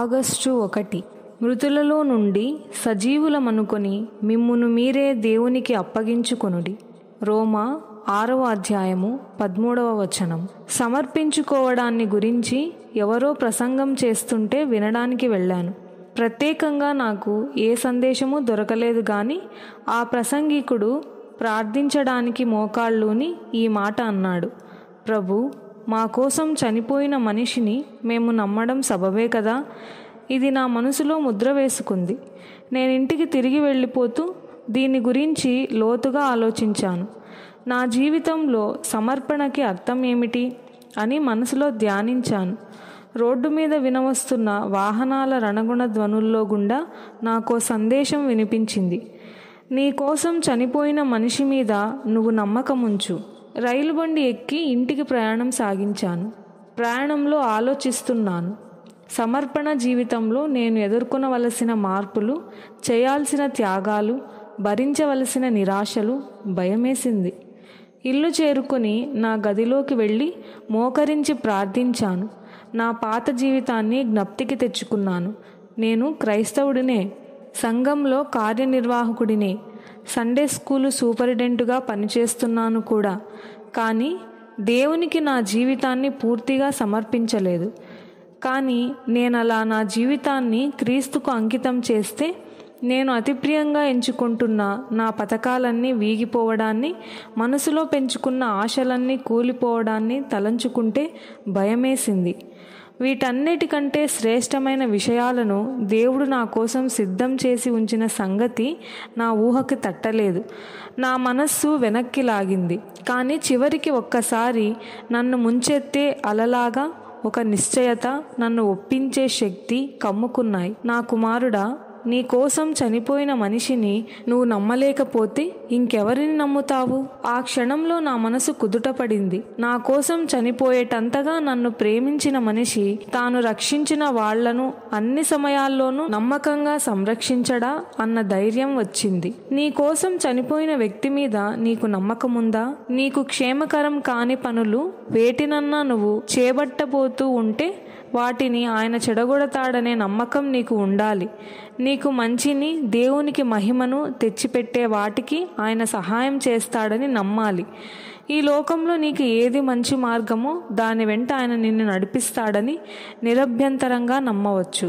August ఒకటి మృతులలో నుండి సజీవులమనుకొని మిమ్మును మీరే దేవునికి అప్పగించుకొనుడి రోమా ఆరవ అధ్యాయము పదమూడవ వచనం సమర్పించుకోవడాన్ని గురించి ఎవరో ప్రసంగం చేస్తుంటే వినడానికి వెళ్ళాను ప్రత్యేకంగా నాకు ఏ సందేశము దొరకలేదు కానీ ఆ ప్రసంగికుడు ప్రార్థించడానికి మోకాళ్ళూని ఈ మాట అన్నాడు ప్రభు మా కోసం చనిపోయిన మనిషిని మేము నమ్మడం సబబే కదా ఇది నా మనసులో ముద్ర వేసుకుంది నేను ఇంటికి తిరిగి వెళ్ళిపోతూ దీని గురించి లోతుగా ఆలోచించాను నా జీవితంలో సమర్పణకి అర్థం ఏమిటి అని మనసులో ధ్యానించాను రోడ్డు మీద వినవస్తున్న వాహనాల రణగుణ ధ్వనుల్లో గుండా నాకో సందేశం వినిపించింది నీ కోసం చనిపోయిన మనిషి మీద నువ్వు నమ్మకముంచు రైలు బండి ఎక్కి ఇంటికి ప్రయాణం సాగించాను ప్రయాణంలో ఆలోచిస్తున్నాను సమర్పణ జీవితంలో నేను ఎదుర్కొనవలసిన మార్పులు చేయాల్సిన త్యాగాలు భరించవలసిన నిరాశలు భయమేసింది ఇల్లు చేరుకొని నా గదిలోకి వెళ్ళి మోకరించి ప్రార్థించాను నా పాత జీవితాన్ని జ్ఞప్తికి తెచ్చుకున్నాను నేను క్రైస్తవుడినే సంఘంలో కార్యనిర్వాహకుడినే సండే స్కూలు సూపరింటెండెంట్గా పనిచేస్తున్నాను కూడా కానీ దేవునికి నా జీవితాన్ని పూర్తిగా సమర్పించలేదు కానీ నేను అలా నా జీవితాన్ని క్రీస్తుకు అంకితం చేస్తే నేను అతి ప్రియంగా ఎంచుకుంటున్న నా పథకాలన్నీ వీగిపోవడాన్ని మనసులో పెంచుకున్న ఆశలన్నీ కూలిపోవడాన్ని తలంచుకుంటే భయమేసింది వీటన్నిటికంటే శ్రేష్టమైన విషయాలను దేవుడు నా కోసం సిద్ధం చేసి ఉంచిన సంగతి నా ఊహకి తట్టలేదు నా మనస్సు వెనక్కి లాగింది కానీ చివరికి ఒక్కసారి నన్ను ముంచెత్తే అలలాగా ఒక నిశ్చయత నన్ను ఒప్పించే శక్తి కమ్ముకున్నాయి నా కుమారుడా నీ కోసం చనిపోయిన మనిషిని నువ్వు నమ్మలేకపోతే ఇంకెవరిని నమ్ముతావు ఆ క్షణంలో నా మనసు కుదుటపడింది నా కోసం చనిపోయేటంతగా నన్ను ప్రేమించిన మనిషి తాను రక్షించిన వాళ్లను అన్ని సమయాల్లోనూ నమ్మకంగా సంరక్షించడా అన్న ధైర్యం వచ్చింది నీ కోసం చనిపోయిన వ్యక్తి మీద నీకు నమ్మకముందా నీకు క్షేమకరం కాని పనులు వేటినన్నా నువ్వు చేపట్టబోతూ ఉంటే వాటిని ఆయన చెడగొడతాడనే నమ్మకం నీకు ఉండాలి నీకు మంచిని దేవునికి మహిమను తెచ్చిపెట్టే వాటికి ఆయన సహాయం చేస్తాడని నమ్మాలి ఈ లోకంలో నీకు ఏది మంచి మార్గమో దాని వెంట ఆయన నిన్ను నడిపిస్తాడని నిరభ్యంతరంగా నమ్మవచ్చు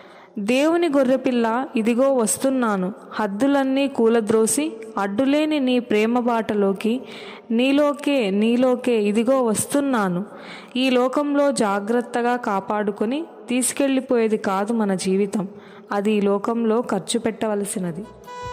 దేవుని గొర్రెపిల్ల ఇదిగో వస్తున్నాను హద్దులన్నీ కూలద్రోసి అడ్డులేని నీ ప్రేమ బాటలోకి నీలోకే నీలోకే ఇదిగో వస్తున్నాను ఈ లోకంలో జాగ్రత్తగా కాపాడుకొని తీసుకెళ్ళిపోయేది కాదు మన జీవితం అది ఈ లోకంలో ఖర్చు పెట్టవలసినది